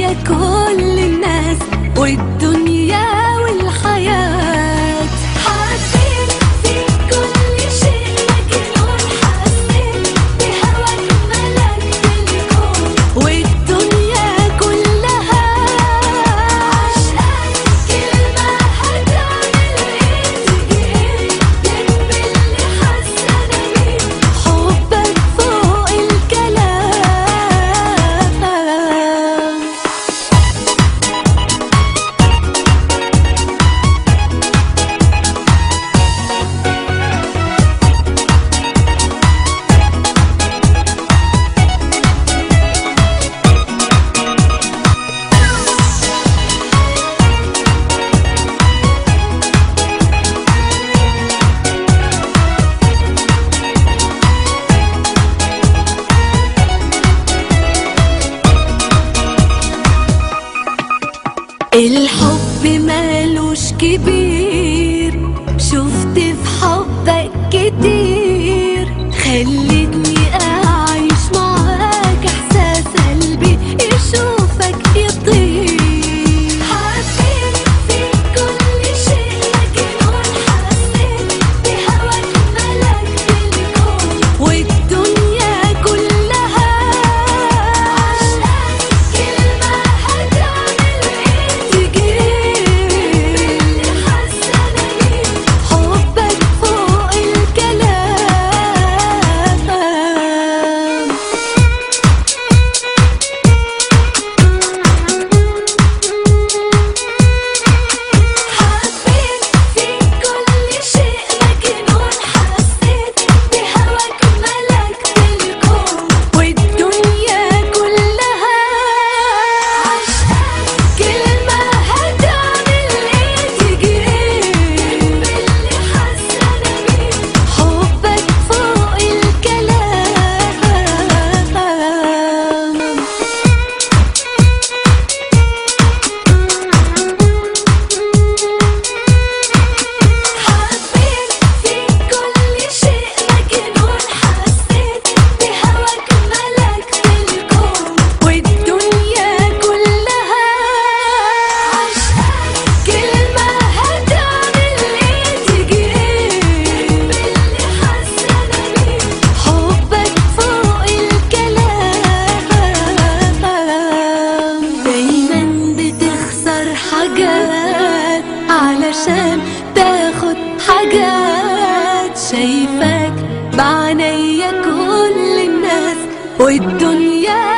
بعينيا كل الناس والدنيا والحياة حسيت في كل شيء مجنون حسيت بهواك ملكت الكون والدنيا كلها عشقك كلمة هتعمل ايه تجي جنب اللي حاسة انا بيه حبك فوق الكلام الحب مالوش كبير شفت في حبك كتير خلتني اعيش معاك احساس قلبي يشوفك يطير حسيت في كل شيء مجنون حسيت بهواك ملكت الكون والدنيا كلها عشقك كلمة هتعمل ايه تجيب اللي حاسة انا بيه حبك فوق الكلام حبيت في كل شيء مجنون حسيت بهواك ملكت الكون والدنيا كلها عشقك كلمة هتعمل ايه تجيب اللي حاسة انا بيه حبك فوق الكلام حبيت في كل شيء مجنون حسيت بهواك ملكت الكون والدنيا كلها عشقك كلمة هتعمل ايه تجيب اللي حاسة انا بيه حبك فوق الكلام دايما بتخسر حاجات علشان تاخد حاجات شايفاك بعينيا كل الناس والدنيا